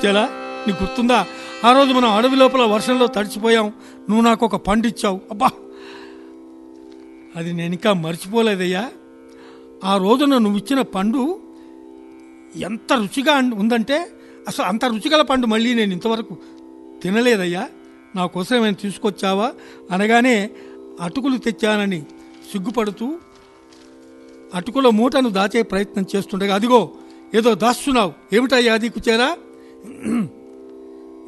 కుచేలా నీకు గుర్తుందా ఆ రోజు మనం అడవి లోపల వర్షంలో తడిచిపోయాం నువ్వు నాకు ఒక పండు ఇచ్చావు అబ్బా అది నేను ఇంకా మర్చిపోలేదయ్యా ఆ రోజున నువ్వు ఇచ్చిన పండు ఎంత రుచిగా అన్- ఉందంటే అసలు అంత రుచిగల పండు మళ్ళీ నేను ఇంతవరకు తినలేదయ్యా నా కోసం ఏమైనా తీసుకొచ్చావా అనగానే అటుకులు తెచ్చానని సిగ్గుపడుతూ అటుకుల మూటను దాచే ప్రయత్నం చేస్తుండగా అదిగో ఏదో దాస్తున్నావు ఏమిటయ్యా అది కుచేరా